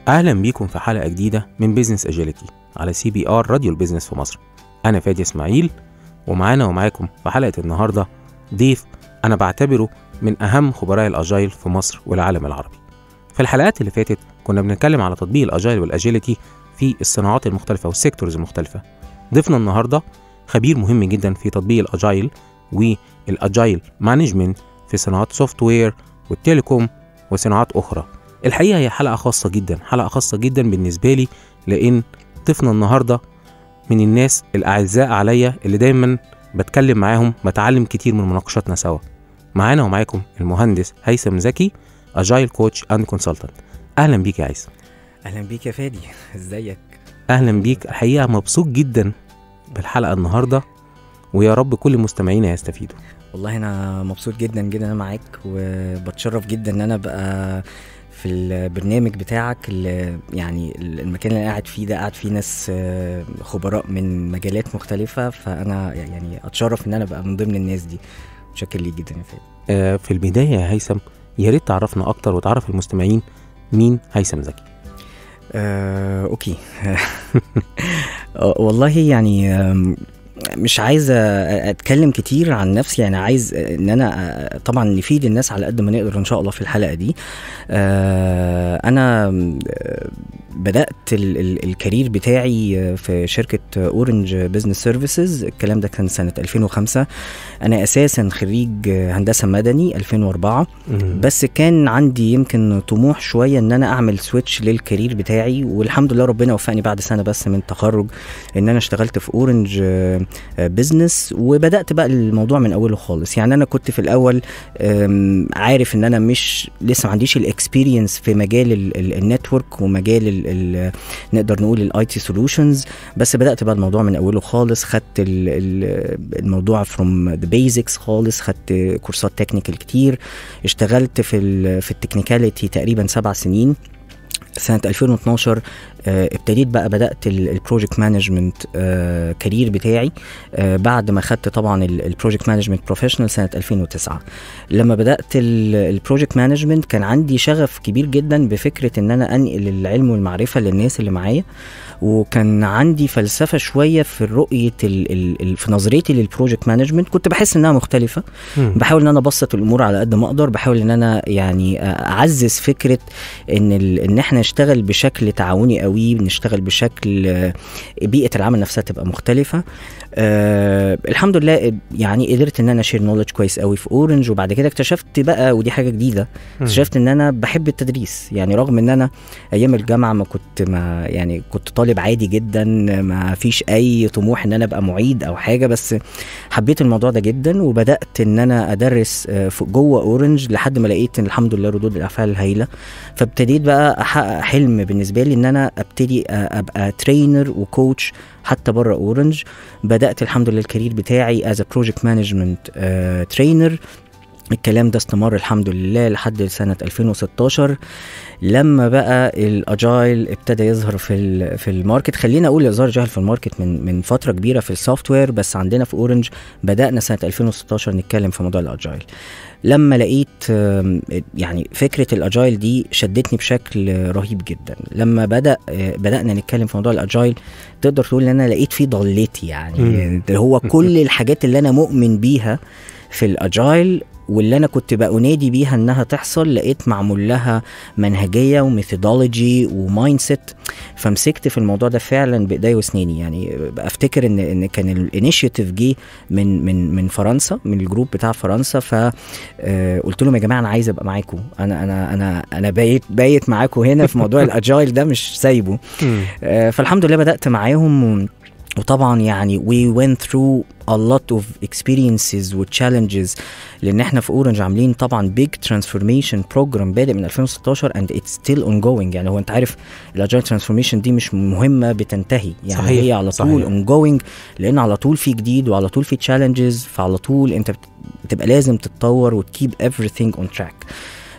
اهلا بيكم في حلقه جديده من بيزنس اجيلتي على سي بي ار راديو البيزنس في مصر انا فادي اسماعيل ومعانا ومعاكم في حلقه النهارده ضيف انا بعتبره من اهم خبراء الاجايل في مصر والعالم العربي في الحلقات اللي فاتت كنا بنتكلم على تطبيق الاجايل والاجيلتي في الصناعات المختلفه والسيكتورز المختلفه ضيفنا النهارده خبير مهم جدا في تطبيق الاجايل والاجايل مانجمنت في صناعات سوفت وير والتليكوم وصناعات اخرى الحقيقه هي حلقه خاصه جدا حلقه خاصه جدا بالنسبه لي لان ضيفنا النهارده من الناس الاعزاء عليا اللي دايما بتكلم معاهم بتعلم كتير من مناقشاتنا سوا معانا ومعاكم المهندس هيثم زكي اجايل كوتش اند كونسلتنت اهلا بيك يا هيثم اهلا بيك يا فادي ازيك اهلا بيك الحقيقه مبسوط جدا بالحلقه النهارده ويا رب كل مستمعينا يستفيدوا والله انا مبسوط جدا جدا انا معاك وبتشرف جدا ان انا ابقى في البرنامج بتاعك اللي يعني المكان اللي أنا قاعد فيه ده قاعد فيه ناس آه، خبراء من مجالات مختلفة فأنا يعني أتشرف إن أنا أبقى من ضمن الناس دي متشكر ليك جدا يا فادي آه، في البدايه يا هيثم يا ريت تعرفنا اكتر وتعرف المستمعين مين هيثم زكي آه، أوكي آه، والله يعني آم، مش عايز اتكلم كتير عن نفسي يعني عايز ان انا آه، طبعا نفيد الناس على قد ما نقدر ان شاء الله في الحلقه دي آه، انا آه، بدات ال- ال- الكارير بتاعي آه، في شركه اورنج بزنس سيرفيسز الكلام ده كان سنه 2005 انا اساسا خريج آه، هندسه مدني 2004 بس كان عندي يمكن طموح شويه ان انا اعمل سويتش للكارير بتاعي والحمد لله ربنا وفقني بعد سنه بس من التخرج ان انا اشتغلت في اورنج آه، آه، بزنس وبدات بقى الموضوع من اوله خالص يعني انا كنت في الاول آم، عارف ان انا مش لسه ما عنديش الاكسبيرينس في مجال ال- ال- النتورك ومجال ال ال نقدر نقول الاي تي سولوشنز بس بدات بقى الموضوع من اوله خالص خدت ال- ال- الموضوع فروم ذا بيزكس خالص خدت كورسات تكنيكال كتير اشتغلت في ال في التكنيكاليتي تقريبا سبع سنين سنة 2012 آه، ابتديت بقى بدأت البروجكت مانجمنت كارير بتاعي آه، بعد ما خدت طبعا البروجكت مانجمنت بروفيشنال سنة 2009 لما بدأت البروجكت مانجمنت كان عندي شغف كبير جدا بفكرة ان انا انقل العلم والمعرفة للناس اللي معايا وكان عندي فلسفة شوية في رؤية ال ال ال في نظرتي للبروجكت مانجمنت كنت بحس انها مختلفة مم. بحاول ان انا ابسط الامور على قد ما اقدر بحاول ان انا يعني اعزز فكره ان ال... ان احنا نشتغل بشكل تعاوني قوي نشتغل بشكل آه، بيئه العمل نفسها تبقى مختلفه أه الحمد لله يعني قدرت ان انا اشير نولج كويس قوي في اورنج وبعد كده اكتشفت بقى ودي حاجه جديده اكتشفت ان انا بحب التدريس يعني رغم ان انا ايام الجامعه ما كنت ما يعني كنت طالب عادي جدا ما فيش اي طموح ان انا ابقى معيد او حاجه بس حبيت الموضوع ده جدا وبدات ان انا ادرس آه، في- جوه اورنج لحد ما لقيت ان الحمد لله ردود الافعال هايله فابتديت بقى احقق حلم بالنسبه لي ان انا ابتدي آه، ابقى ترينر وكوتش حتى بره اورنج بدات الحمد لله الكارير بتاعي از بروجكت مانجمنت ترينر الكلام ده استمر الحمد لله لحد سنة 2016 لما بقى الاجايل ابتدى يظهر في ال- في الماركت خلينا اقول يظهر جاهل في الماركت من من فتره كبيره في السوفت وير بس عندنا في اورنج بدانا سنه 2016 نتكلم في موضوع الاجايل لما لقيت آم، يعني فكره الاجايل دي شدتني بشكل رهيب جدا لما بدا آه، بدانا نتكلم في موضوع الاجايل تقدر تقول ان انا لقيت فيه ضلتي يعني مم. ده هو كل الحاجات اللي انا مؤمن بيها في الاجايل واللي انا كنت بقى انادي بيها انها تحصل لقيت معمول لها منهجيه وميثودولوجي ومايند سيت فمسكت في الموضوع ده فعلا بايديا واسناني يعني افتكر ان ان كان الانيشيتيف جه من من من فرنسا من الجروب بتاع فرنسا فقلت لهم يا جماعه انا عايز ابقى معاكم انا انا انا انا بايت بايت معاكم هنا في موضوع الاجايل ده مش سايبه مم. آه، فالحمد لله بدات معاهم و- وطبعا يعني we went through a lot of experiences و challenges لان احنا في اورنج عاملين طبعا big transformation program بادئ من 2016 and it's still ongoing يعني هو انت عارف الاجايل transformation دي مش مهمه بتنتهي يعني صحيح، هي على صحيح. طول ongoing لان على طول في جديد وعلى طول في challenges فعلى طول انت بت- بتبقى لازم تتطور وتكيب everything on track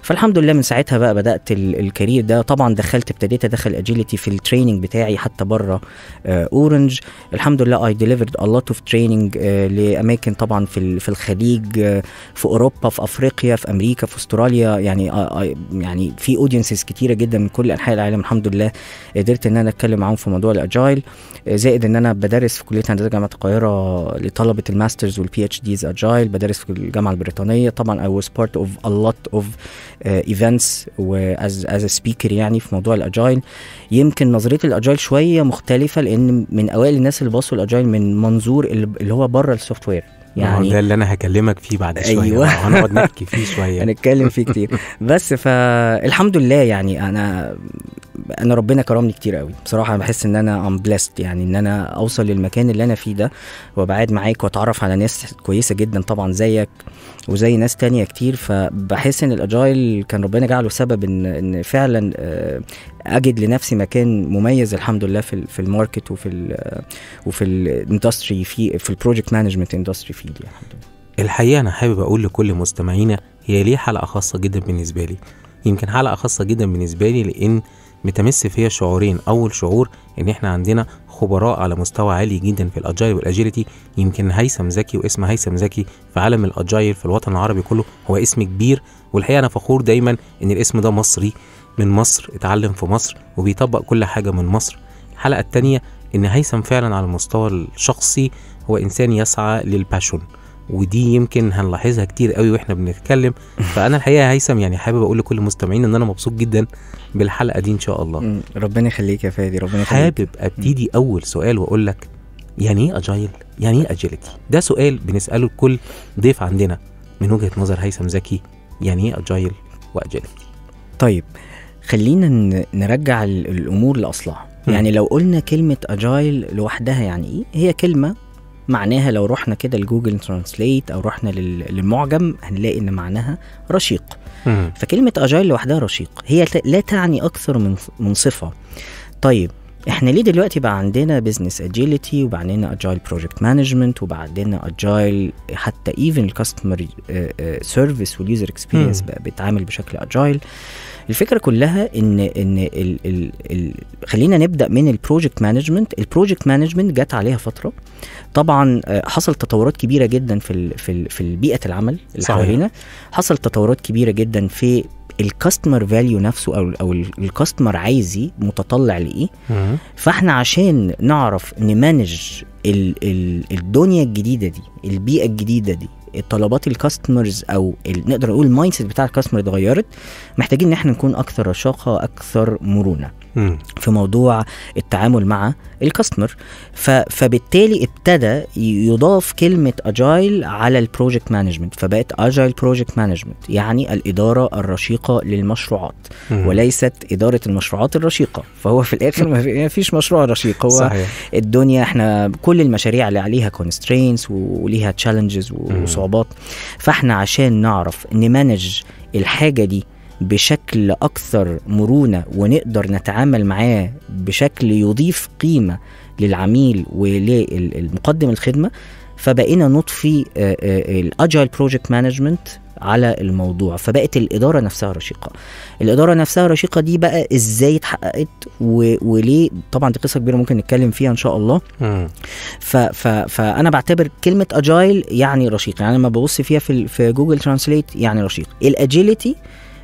فالحمد لله من ساعتها بقى بدات ال- الكارير ده طبعا دخلت ابتديت ادخل اجيلتي في التريننج بتاعي حتى بره اورنج الحمد لله اي ديليفرد ا لوت اوف تريننج لاماكن طبعا في ال- في الخليج آه، في اوروبا في افريقيا في امريكا في استراليا يعني آه، آه، يعني في اودينسز كتيره جدا من كل انحاء العالم الحمد لله قدرت ان انا اتكلم معاهم في موضوع الاجايل آه، زائد ان انا بدرس في كليه هندسه جامعه القاهره لطلبه الماسترز والبي اتش ديز اجايل بدرس في الجامعه البريطانيه طبعا I was part of a lot of uh, events و as, as a speaker يعني في موضوع الاجايل يمكن نظريه الاجايل شويه مختلفه لان من اوائل الناس اللي بصوا الاجايل من منظور اللي اللي هو بره السوفت وير يعني يعني ده اللي انا هكلمك فيه بعد شويه أيوة. بقى، هنقعد نحكي فيه شويه هنتكلم فيه كتير بس فالحمد لله يعني انا انا ربنا كرمني كتير قوي بصراحه أنا بحس ان انا ام بليست يعني ان انا اوصل للمكان اللي انا فيه ده وابقى قاعد معاك واتعرف على ناس كويسه جدا طبعا زيك وزي ناس تانية كتير فبحس ان الاجايل كان ربنا جعله سبب ان ان فعلا آه، اجد لنفسي مكان مميز الحمد لله في ال- في الماركت وفي ال وفي الاندستري في في البروجكت مانجمنت اندستري فيلد يعني الحمد لله الحقيقه انا حابب اقول لكل مستمعينا هي ليه حلقه خاصه جدا بالنسبه لي يمكن حلقه خاصه جدا بالنسبه لي لان متمس فيها شعورين اول شعور ان احنا عندنا خبراء على مستوى عالي جدا في الاجايل والاجيلتي يمكن هيثم زكي واسم هيثم زكي في عالم الاجايل في الوطن العربي كله هو اسم كبير والحقيقه انا فخور دايما ان الاسم ده مصري من مصر اتعلم في مصر وبيطبق كل حاجه من مصر الحلقه الثانيه ان هيثم فعلا على المستوى الشخصي هو انسان يسعى للباشون ودي يمكن هنلاحظها كتير قوي واحنا بنتكلم فانا الحقيقه يا هيثم يعني حابب اقول لكل المستمعين ان انا مبسوط جدا بالحلقه دي ان شاء الله مم. ربنا يخليك يا فادي ربنا يخليك حابب ابتدي اول سؤال واقول لك يعني ايه اجايل يعني ايه اجيلتي ده سؤال بنساله لكل ضيف عندنا من وجهه نظر هيثم زكي يعني ايه اجايل واجيلتي طيب خلينا ن- نرجع ال- الامور لاصلها مم. يعني لو قلنا كلمه اجايل لوحدها يعني ايه هي كلمه معناها لو رحنا كده لجوجل ترانسليت او رحنا لل- للمعجم هنلاقي ان معناها رشيق مم. فكلمه اجايل لوحدها رشيق هي ت- لا تعني اكثر من من صفه طيب احنا ليه دلوقتي بقى عندنا بزنس اجيلتي وبقى عندنا اجايل بروجكت مانجمنت وبقى عندنا اجايل حتى ايفن الكاستمر سيرفيس واليوزر اكسبيرينس مم. بقى بيتعامل بشكل اجايل الفكره كلها ان ان ال ال ال خلينا نبدا من البروجكت مانجمنت البروجكت مانجمنت جت عليها فتره طبعا آه، حصل تطورات كبيره جدا في ال في ال في بيئه العمل اللي صحيح. حوالينا حصل تطورات كبيره جدا في الكاستمر فاليو نفسه او او الكاستمر عايز ايه متطلع لايه مم. فاحنا عشان نعرف نمانج ال ال الدنيا الجديده دي البيئه الجديده دي طلبات الكاستمرز او ال- نقدر نقول المايند سيت بتاع الكاستمر اتغيرت محتاجين ان احنا نكون اكثر رشاقه واكثر مرونه مم. في موضوع التعامل مع الكاستمر ف... فبالتالي ابتدى يضاف كلمه اجايل على البروجكت مانجمنت فبقت اجايل بروجكت مانجمنت يعني الاداره الرشيقه للمشروعات مم. وليست اداره المشروعات الرشيقه فهو في الاخر ما في- ما فيش مشروع رشيق هو صحيح الدنيا احنا كل المشاريع اللي عليها كونسترينتس وليها تشالنجز مم. وصعوبات فاحنا عشان نعرف نمانج الحاجه دي بشكل اكثر مرونه ونقدر نتعامل معاه بشكل يضيف قيمه للعميل وللمقدم الخدمه فبقينا نضفي الاجايل بروجكت مانجمنت على الموضوع فبقت الاداره نفسها رشيقه الاداره نفسها رشيقه دي بقى ازاي اتحققت و... وليه طبعا دي قصه كبيره ممكن نتكلم فيها ان شاء الله مم. ف... ف... فانا بعتبر كلمه اجايل يعني رشيق يعني لما ببص فيها في ال- في جوجل ترانسليت يعني رشيق الاجيلتي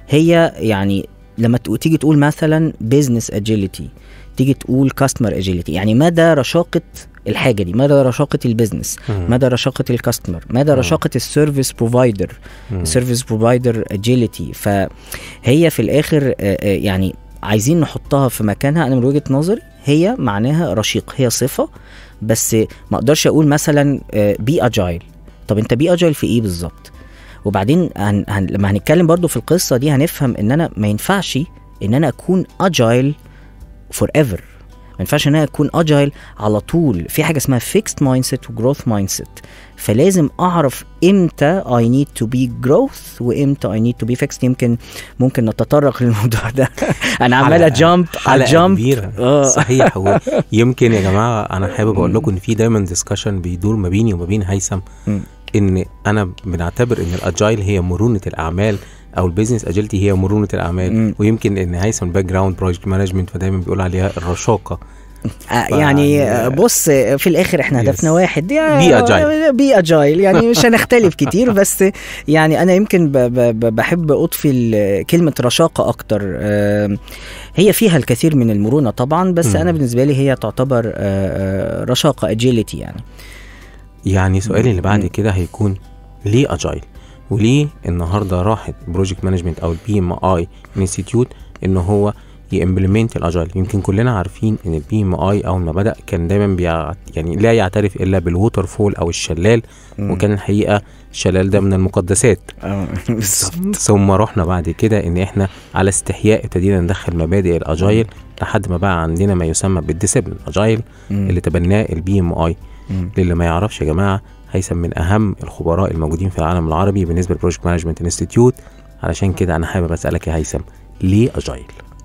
هي يعني لما ت- تيجي تقول مثلا بزنس اجيلتي تيجي تقول كاستمر اجيلتي يعني مدى رشاقه الحاجه دي مدى رشاقه البيزنس مم. مدى رشاقه الكاستمر مدى مم. رشاقه السيرفيس بروفايدر مم. سيرفيس بروفايدر اجيلتي فهي في الاخر آه، آه، يعني عايزين نحطها في مكانها انا من وجهه نظري هي معناها رشيق هي صفه بس ما اقدرش اقول مثلا بي اجايل طب انت بي اجايل في ايه بالظبط وبعدين هن هن لما هنتكلم برضو في القصه دي هنفهم ان انا ما ينفعش ان انا اكون اجايل فور ايفر ما ينفعش ان انا اكون اجايل على طول في حاجه اسمها فيكست مايند سيت وجروث مايند سيت فلازم اعرف امتى اي نيد تو بي جروث وامتى اي نيد تو بي فيكست يمكن ممكن نتطرق للموضوع ده انا عمال حلقة- اجامب حلقه اجامب كبيره آه. صحيح هو يمكن يا جماعه انا حابب اقول لكم ان في دايما ديسكشن بيدور ما بيني وما بين هيثم مم. ان انا بنعتبر ان الاجايل هي مرونه الاعمال او البيزنس اجيلتي هي مرونه الاعمال مم. ويمكن ان هيثم باك جراوند بروجكت مانجمنت فدايما بيقول عليها الرشاقه آه، يعني آه، بص آه، في الاخر احنا Yes. هدفنا واحد Be agile. بي اجايل يعني مش هنختلف كتير بس يعني انا يمكن ب ب ب بحب اضفي ال- كلمه رشاقه اكتر آم، هي فيها الكثير من المرونه طبعا بس مم. انا بالنسبه لي هي تعتبر آه، آه، رشاقه اجيلتي يعني يعني سؤالي اللي بعد مم. كده هيكون ليه اجايل وليه النهارده راحت بروجكت مانجمنت او البي ام اي انستيتيوت ان هو يمبلمنت الاجايل يمكن كلنا عارفين ان البي ام اي اول ما بدا كان دايما بيع يعني لا يعترف الا بالووتر فول او الشلال مم. وكان الحقيقه الشلال ده من المقدسات آه، بالظبط ثم رحنا بعد كده ان احنا على استحياء ابتدينا ندخل مبادئ الاجايل لحد ما بقى عندنا ما يسمى بالديسيبلين اجايل مم. اللي تبناه البي ام اي مم. للي ما يعرفش يا جماعه هيثم من اهم الخبراء الموجودين في العالم العربي بالنسبه للبروجكت مانجمنت انستيتيوت علشان كده انا حابب اسالك يا هيثم ليه اجايل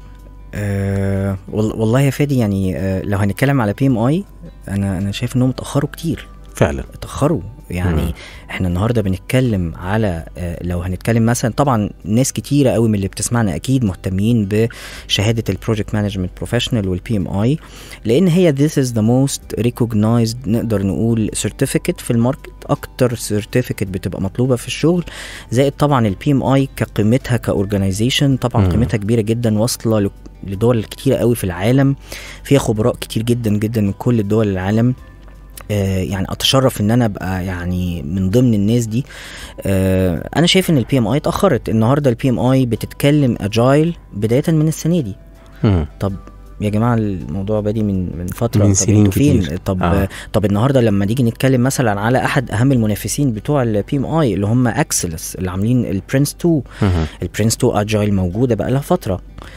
أه وال- والله يا فادي يعني أه لو هنتكلم على بي ام اي انا انا شايف انهم اتاخروا كتير فعلا اتاخروا يعني مم. احنا النهارده بنتكلم على آه، لو هنتكلم مثلا طبعا ناس كتيره قوي من اللي بتسمعنا اكيد مهتمين بشهاده البروجكت مانجمنت بروفيشنال والبي ام اي لان هي this is the most recognized نقدر نقول certificate في الماركت اكتر certificate بتبقى مطلوبه في الشغل زائد طبعا البي ام اي كقيمتها كاورجنايزيشن طبعا مم. قيمتها كبيره جدا واصله ل- لدول كتيره قوي في العالم فيها خبراء كتير جدا جدا من كل الدول العالم آه، يعني اتشرف ان انا ابقى يعني من ضمن الناس دي آه، انا شايف ان البي ام اي اتاخرت النهارده البي ام اي بتتكلم اجايل بدايه من السنه دي مم. طب يا جماعه الموضوع بادي من من فتره من طب سنين انتوا فين كتير. طب آه. آه. طب النهارده لما نيجي نتكلم مثلا على احد اهم المنافسين بتوع البي ام اي اللي هم اكسلس اللي عاملين البرنس 2 مم. البرنس 2 اجايل موجوده بقى لها فتره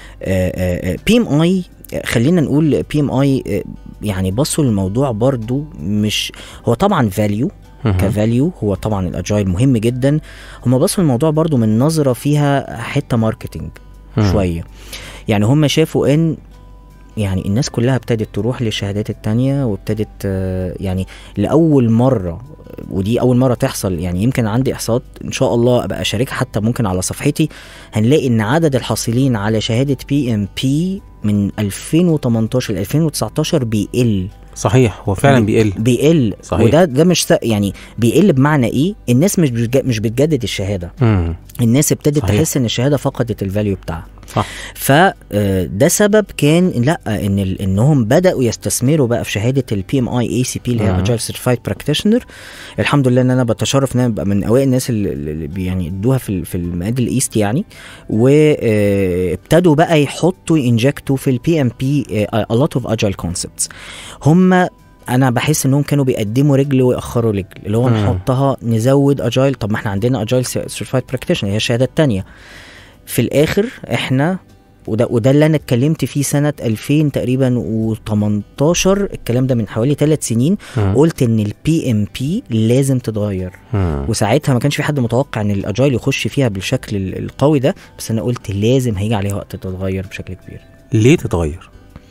بي ام اي خلينا نقول بي ام اي يعني بصوا للموضوع برضو مش هو طبعا فاليو مم. كفاليو هو طبعا الاجايل مهم جدا هم بصوا الموضوع برضو من نظره فيها حته ماركتنج مم. شويه يعني هم شافوا ان يعني الناس كلها ابتدت تروح للشهادات التانية وابتدت آه، يعني لأول مرة ودي أول مرة تحصل يعني يمكن عندي إحصاءات إن شاء الله أبقى أشاركها حتى ممكن على صفحتي هنلاقي إن عدد الحاصلين على شهادة بي ام بي من 2018 ل 2019 بيقل صحيح هو فعلا بيقل بيقل صحيح. وده ده مش س- يعني بيقل بمعنى ايه الناس مش بتج- مش بتجدد الشهاده مم. الناس ابتدت صحيح. تحس ان الشهاده فقدت الفاليو بتاعها صح فده سبب كان لا ان ال- انهم بداوا يستثمروا بقى في شهاده البي ام اي اي سي بي اللي هي مم. اجايل سيرتيفايد براكتيشنر الحمد لله ان انا بتشرف ان انا ابقى من اوائل الناس اللي- اللي بي- يعني ادوها في ال- في الميدل ايست يعني وابتدوا بقى يحطوا انجكتوا في البي ام بي a lot of agile concepts هم انا بحس انهم كانوا بيقدموا رجل ويأخروا رجل اللي هو مم. نحطها نزود اجايل طب ما احنا عندنا اجايل سيرتيفايد براكتيشنر هي الشهاده الثانيه في الاخر احنا وده وده اللي انا اتكلمت فيه سنه 2000 تقريبا و18 الكلام ده من حوالي ثلاث سنين مم. قلت ان البي ام بي لازم تتغير مم. وساعتها ما كانش في حد متوقع ان الاجايل يخش فيها بالشكل ال- القوي ده بس انا قلت لازم هيجي عليها وقت تتغير بشكل كبير ليه تتغير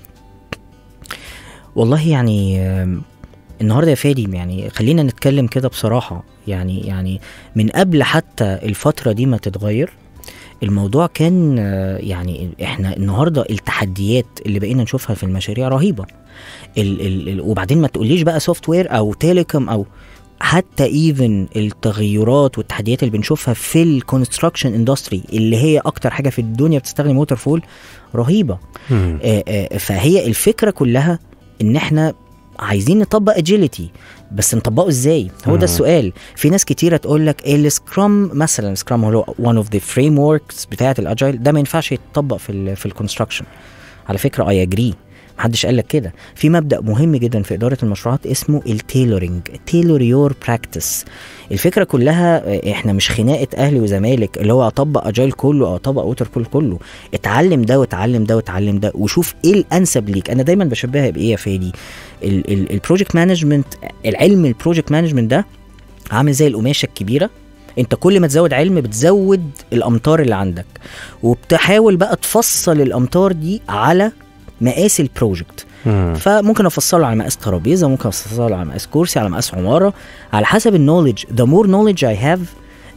والله يعني آم، النهارده يا فادي يعني خلينا نتكلم كده بصراحه يعني يعني من قبل حتى الفتره دي ما تتغير الموضوع كان آه، يعني احنا النهارده التحديات اللي بقينا نشوفها في المشاريع رهيبه ال ال ال وبعدين ما تقوليش بقى سوفت وير او تيليكوم او حتى ايفن التغيرات والتحديات اللي بنشوفها في الكونستراكشن اندستري اللي هي اكتر حاجه في الدنيا بتستخدم ووتر فول رهيبه مم. آه، آه، فهي الفكره كلها ان احنا عايزين نطبق اجيلتي بس نطبقه ازاي هو مم. ده السؤال في ناس كتيره تقول لك السكرام مثلا السكرام هو one of the frameworks بتاعه الاجايل ده ما ينفعش يتطبق في ال في الكونستراكشن على فكره اي اجري محدش قال لك كده في مبدا مهم جدا في اداره المشروعات اسمه التيلورنج تيلور يور براكتس الفكره كلها آه، احنا مش خناقه اهلي وزمالك اللي هو اطبق اجايل كله او اطبق ووتر بول كله اتعلم ده واتعلم ده واتعلم ده وشوف ايه الانسب ليك انا دايما بشبهها بايه يا فادي البروجكت مانجمنت العلم البروجكت مانجمنت ده عامل زي القماشه الكبيره انت كل ما تزود علم بتزود الامتار اللي عندك وبتحاول بقى تفصل الامتار دي على مقاس البروجكت مم. فممكن افصله على مقاس ترابيزه ممكن افصله على مقاس كرسي على مقاس عماره على حسب النولج the more knowledge I have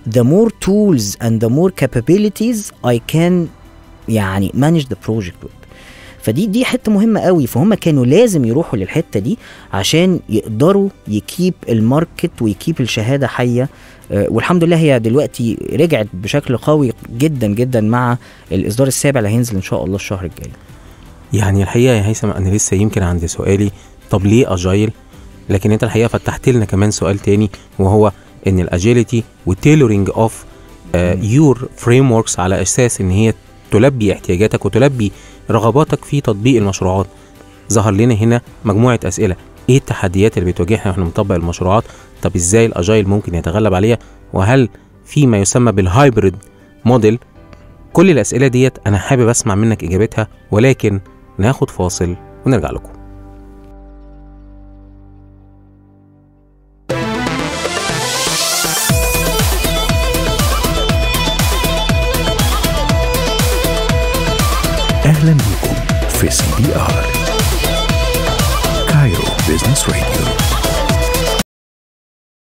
the more tools and the more capabilities I can يعني manage the project with فدي دي حته مهمه قوي فهم كانوا لازم يروحوا للحته دي عشان يقدروا يكيب الماركت ويكيب الشهاده حيه آه، والحمد لله هي دلوقتي رجعت بشكل قوي جدا جدا مع الاصدار السابع اللي هينزل ان شاء الله الشهر الجاي يعني الحقيقه يا هيثم انا لسه يمكن عند سؤالي طب ليه اجايل لكن انت الحقيقه فتحت لنا كمان سؤال تاني وهو ان الاجيلتي والتيلورينج اوف يور فريم وركس على اساس ان هي تلبي احتياجاتك وتلبي رغباتك في تطبيق المشروعات ظهر لنا هنا مجموعه اسئله ايه التحديات اللي بتواجهنا واحنا بنطبق المشروعات طب ازاي الاجايل ممكن يتغلب عليها وهل في ما يسمى بالهايبريد موديل كل الاسئله ديت انا حابب اسمع منك اجابتها ولكن ناخد فاصل ونرجع لكم أهلا بكم في سي بي آر كايرو بيزنس راديو